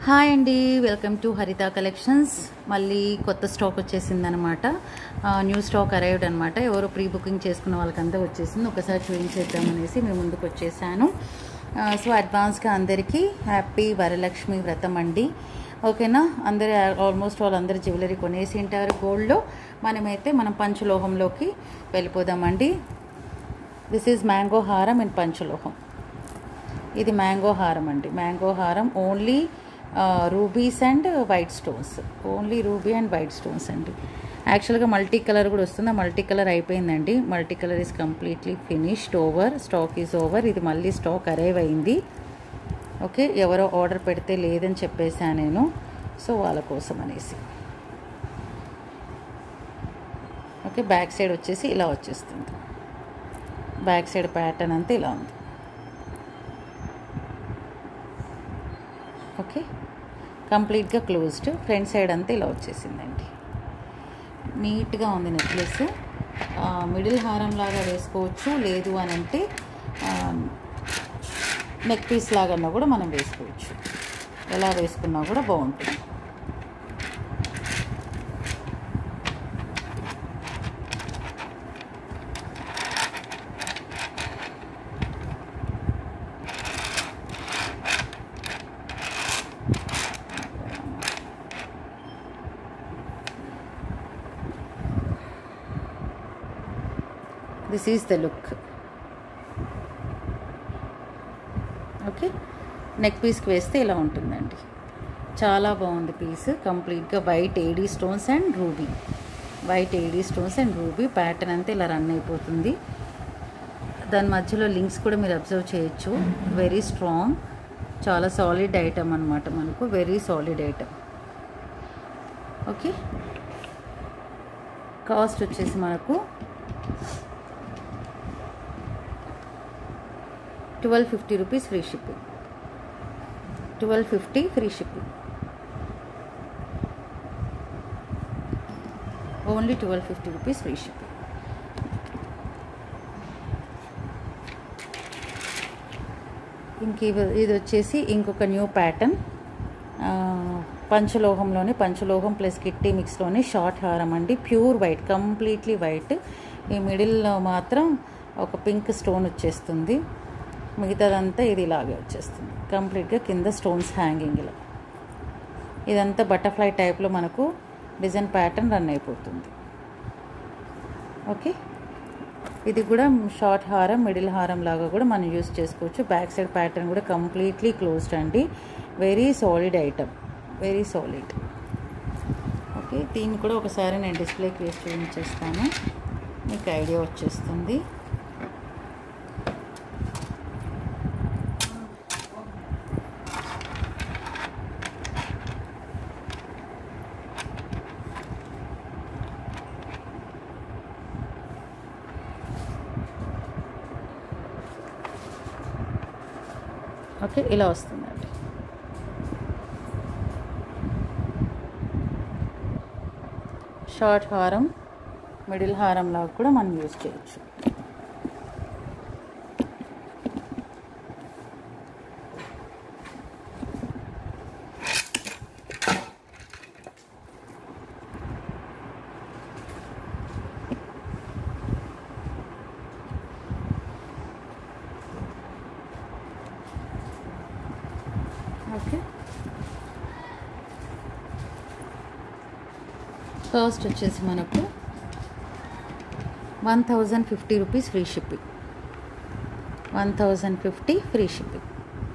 Hi అండి welcome to హరిత collections మళ్ళీ కొత్త స్టాక్ వచ్చేసిందనమాట న్యూ స్టాక్ అరైవ్డ్ అనమాట ఎవరో ప్రీ బుకింగ్ చేసుకున్న వాళ్ళకంతా వచ్చేసింది ఒకసారి చూపించేద్దామనేసి మేము ముందుకు వచ్చేసాను సో అడ్వాన్స్గా అందరికీ హ్యాపీ వరలక్ష్మి వ్రతం అండి ఓకేనా అందరు ఆల్మోస్ట్ వాళ్ళందరూ జ్యువెలరీ కొనేసి ఉంటారు గోల్డ్లో మనమైతే మనం పంచలోహంలోకి వెళ్ళిపోదామండి దిస్ ఈజ్ మ్యాంగో హారం అండ్ పంచలోహం ఇది మ్యాంగో హారం అండి మ్యాంగో హారం only rubies and white stones only ruby and white stones అండి యాక్చువల్గా మల్టీ కలర్ కూడా వస్తుంది ఆ మల్టీ కలర్ అయిపోయిందండి multi colour is completely finished over stock is over ఇది మళ్ళీ స్టాక్ అరైవ్ అయింది ఓకే ఎవరో ఆర్డర్ పెడితే లేదని చెప్పేసాను నేను సో వాళ్ళ కోసం అనేసి ఓకే బ్యాక్ సైడ్ వచ్చేసి ఇలా వచ్చేస్తుంది బ్యాక్ సైడ్ ప్యాటర్న్ అంతా ఇలా ఉంది ఓకే కంప్లీట్గా క్లోజ్డ్ ఫ్రంట్ సైడ్ అంతా ఇలా వచ్చేసిందండి నీట్గా ఉంది నెక్లెస్ మిడిల్ హారం లాగా వేసుకోవచ్చు లేదు అని అంటే నెక్ పీస్ లాగన్నా కూడా మనం వేసుకోవచ్చు ఎలా వేసుకున్నా కూడా బాగుంటుంది this is the look okay neck పీస్కి వేస్తే ఇలా ఉంటుందండి చాలా బాగుంది పీస్ కంప్లీట్గా white A D stones and ruby white A D stones and ruby pattern అంతా ఇలా రన్ అయిపోతుంది దాని మధ్యలో లింక్స్ కూడా మీరు అబ్జర్వ్ చేయొచ్చు వెరీ స్ట్రాంగ్ చాలా సాలిడ్ ఐటమ్ అనమాట మనకు very solid item okay cost వచ్చేసి మనకు twelve fifty rupees free shipping twelve fifty free shipping only twelve fifty rupees free shipping ఇంక ఇది వచ్చేసి ఇంకొక న్యూ ప్యాటర్న్ పంచలోహంలోని పంచలోహం ప్లస్ కిట్టి మిక్స్లోని షార్ట్ హారం అండి ప్యూర్ వైట్ కంప్లీట్లీ వైట్ ఈ మిడిల్లో మాత్రం ఒక పింక్ స్టోన్ వచ్చేస్తుంది మిగతాదంతా ఇది ఇలాగే వచ్చేస్తుంది కంప్లీట్గా కింద స్టోన్స్ హ్యాంగింగ్ ఇలా ఇదంతా బటర్ఫ్లై టైప్లో మనకు డిజైన్ ప్యాటర్న్ రన్ అయిపోతుంది ఓకే ఇది కూడా షార్ట్ హారం మిడిల్ హారం లాగా కూడా మనం యూస్ చేసుకోవచ్చు బ్యాక్ సైడ్ ప్యాటర్న్ కూడా కంప్లీట్లీ క్లోజ్డ్ అండి very solid item very solid okay దీన్ని కూడా ఒకసారి నేను డిస్ప్లేకి వేసి చూపించేస్తాను మీకు ఐడియా వచ్చేస్తుంది ఓకే ఇలా వస్తుందండి షార్ట్ హారం మిడిల్ హారం లాగా కూడా మనం యూజ్ చేయొచ్చు ఓకే కాస్ట్ వచ్చేసి మనకు one thousand fifty rupees free shipping one thousand fifty free shipping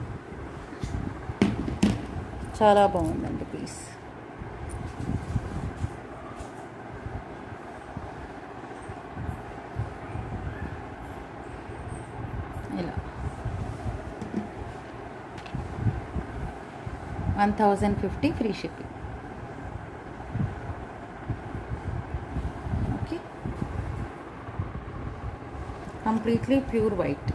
చాలా బాగుందండి పీస్ ఇలా one thousand fifty free shipping okay completely pure white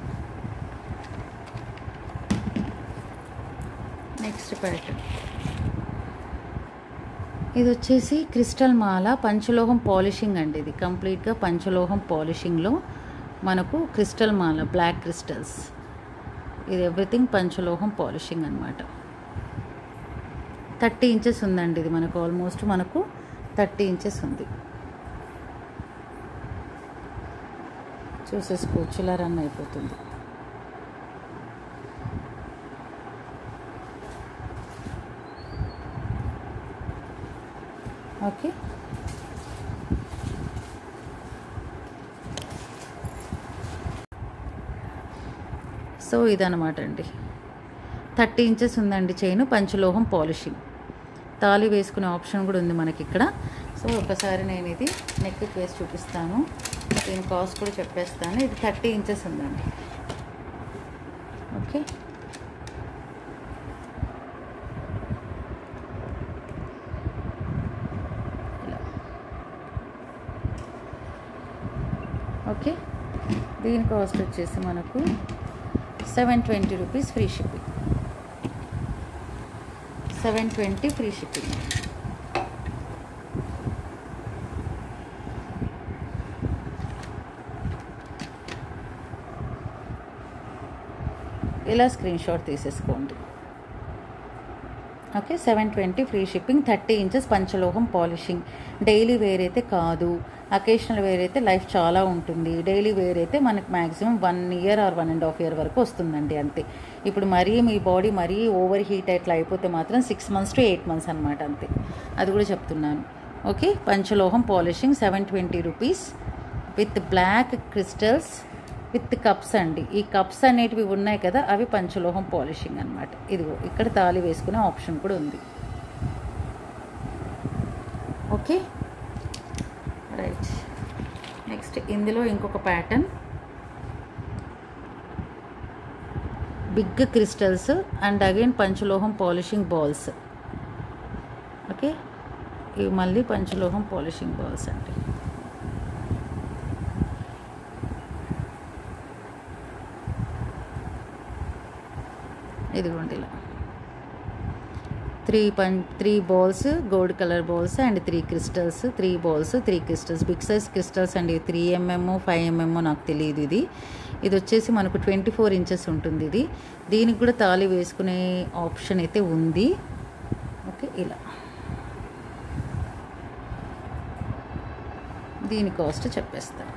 next pattern ఇది వచ్చేసి క్రిస్టల్ మాల పంచలోహం పాలిషింగ్ అండి ఇది కంప్లీట్గా పంచలోహం పాలిషింగ్లో మనకు క్రిస్టల్ మాల బ్లాక్ క్రిస్టల్స్ ఇది ఎవ్రీథింగ్ పంచలోహం పాలిషింగ్ అనమాట థర్టీ ఇంచెస్ ఉందండి ఇది మనకు ఆల్మోస్ట్ మనకు థర్టీ ఇంచెస్ ఉంది చూసేసుకోవచ్చు ఇలా రన్ అయిపోతుంది ఓకే సో ఇదనమాట అండి థర్టీ ఇంచెస్ ఉందండి చైన్ పంచలోహం పాలిషింగ్ తాళి వేసుకునే ఆప్షన్ కూడా ఉంది మనకి ఇక్కడ సో ఒకసారి నేను ఇది నెక్ వేసి చూపిస్తాను దీని కాస్ట్ కూడా చెప్పేస్తాను ఇది థర్టీ ఇంచెస్ ఉందండి ఓకే ఇలా ఓకే దీని కాస్ట్ వచ్చేసి మనకు seven twenty rupees free shipping seven twenty free shipping ఇలా స్క్రీన్ షాట్ తీసేసుకోండి okay seven twenty free shipping thirty inches పంచలోహం పాలిషింగ్ డైలీ వేర్ అయితే కాదు అకేషనల్ వేర్ అయితే లైఫ్ చాలా ఉంటుంది డైలీ వేర్ అయితే మనకి maximum one year or one and half year వరకు వస్తుందండి అంతే ఇప్పుడు మరీ మీ బాడీ మరీ ఓవర్ హీట్ అట్లా అయిపోతే మాత్రం six months to eight months అనమాట అంతే అది కూడా చెప్తున్నాను ఓకే పంచలోహం polishing seven twenty rupees with black crystals with cups అండి ఈ కప్స్ అనేటివి ఉన్నాయి కదా అవి పంచలోహం పాలిషింగ్ అనమాట ఇదిగో ఇక్కడ తాళి వేసుకునే ఆప్షన్ కూడా ఉంది ఓకే రైట్ నెక్స్ట్ ఇందులో ఇంకొక pattern big crystals and again పంచలోహం పాలిషింగ్ బాల్స్ ఓకే ఇవి మళ్ళీ పంచలోహం పాలిషింగ్ బాల్స్ అండి ఇదిగోండి ఇలా త్రీ పం three balls gold colour balls and three crystals three balls three crystals big size crystals అండి త్రీ ఎంఎం ఫైవ్ ఎంఎం నాకు తెలియదు ఇది ఇది వచ్చేసి మనకు ట్వంటీ ఫోర్ ఇంచెస్ ఉంటుంది ఇది దీనికి కూడా తాళి వేసుకునే ఆప్షన్ అయితే ఉంది ఓకే ఇలా దీని కాస్ట్ చెప్పేస్తాను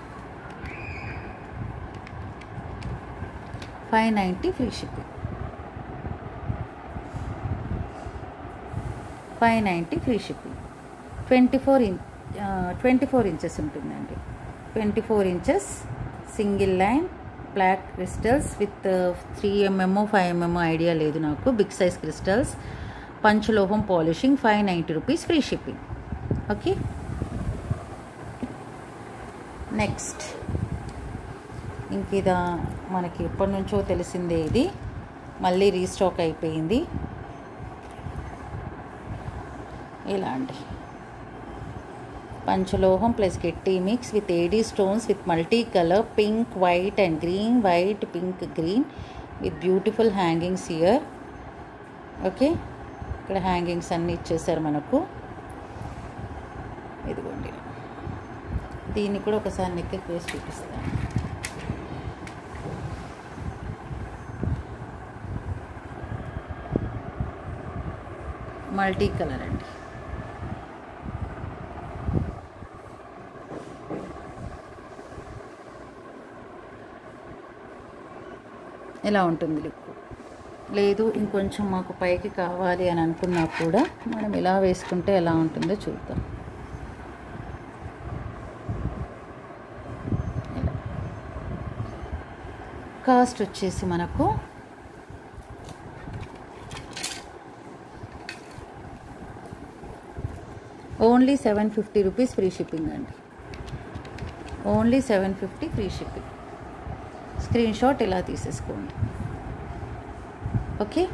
five ninety free shipping five ninety free shipping twenty four in twenty four inches ఉంటుందండి twenty four inches single line black crystals with three M M five M M idea లేదు నాకు బిగ్ సైజ్ క్రిస్టల్స్ పంచలోహం polishing five ninety rupees free shipping okay next ఇంక ఇదా మనకి ఎప్పటి నుంచో తెలిసిందే ఇది మళ్ళీ రీస్టాక్ అయిపోయింది ఇలా అండి పంచలోహం ప్లస్ గట్టి mix with A D stones with multi colour pink white and green white pink green with beautiful hangings ear okay ఇక్కడ హ్యాంగింగ్స్ అన్నీ ఇచ్చేసారు మనకు ఇదిగోండి దీన్ని కూడా ఒకసారి నెక్కి వేసి చూపిస్తాను మల్టీ కలర్ అండి ఇలా ఉంటుంది లుక్ లేదు ఇంకొంచెం మాకు పైకి కావాలి అని అనుకున్నా కూడా మనం ఇలా వేసుకుంటే ఎలా ఉంటుందో చూద్దాం ఇలా. కాస్ట్ వచ్చేసి మనకు only seven fifty rupees free shipping అండి only seven fifty free shipping screen shot ఇలా తీసేసుకోండి ఓకే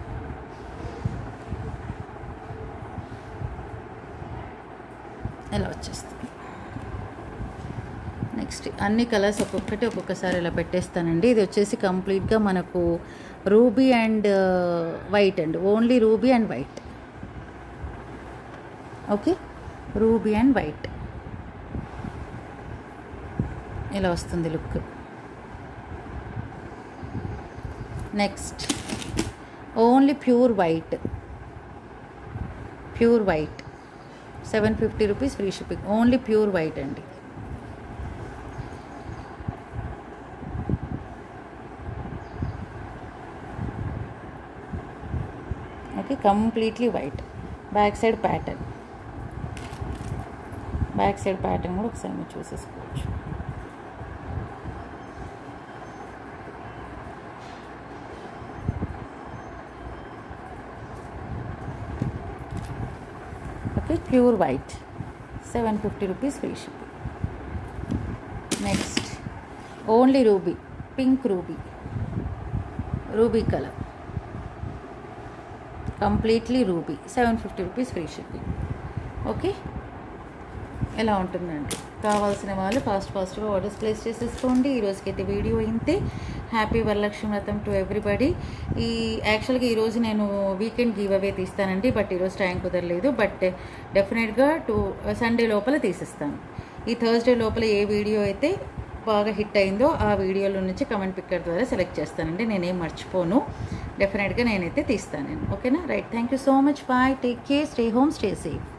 ఇలా వచ్చేస్తుంది నెక్స్ట్ అన్ని కలర్స్ ఒక్కొక్కటి ఒక్కొక్కసారి ఇలా పెట్టేస్తానండి ఇది వచ్చేసి కంప్లీట్గా మనకు రూబీ అండ్ వైట్ అండి only ruby and white okay ruby and white ఇలా వస్తుంది look next only pure white pure white seven fifty rupees free shipping only pure white అండి okay completely white back side pattern back side pattern కూడా ఒకసారి మీరు చూసేసుకోవచ్చు okay pure white seven fifty rupees free shipping next only ruby pink ruby ruby colour completely ruby seven fifty rupees free shipping okay ఎలా ఉంటుందండి కావాల్సిన వాళ్ళు fast ఫాస్ట్గా orders place చేసేసుకోండి ఈ రోజుకైతే వీడియో ఇంతే happy Varalakshmi Vratham to everybody ఈ యాక్చువల్గా ఈరోజు నేను వీకెండ్ గివ్ అవే తీస్తానండి బట్ ఈరోజు టైం కుదరలేదు బట్ డెఫినెట్గా టూ సండే లోపల తీసిస్తాను ఈ థర్స్డే లోపల ఏ వీడియో అయితే బాగా హిట్ అయిందో ఆ వీడియోలో నుంచి కమెంట్ పిక్కర్ ద్వారా సెలెక్ట్ చేస్తానండి నేనేం మర్చిపోను డెఫినెట్గా నేనైతే తీస్తాను నేను ఓకేనా right thank you so much bye take care stay home stay safe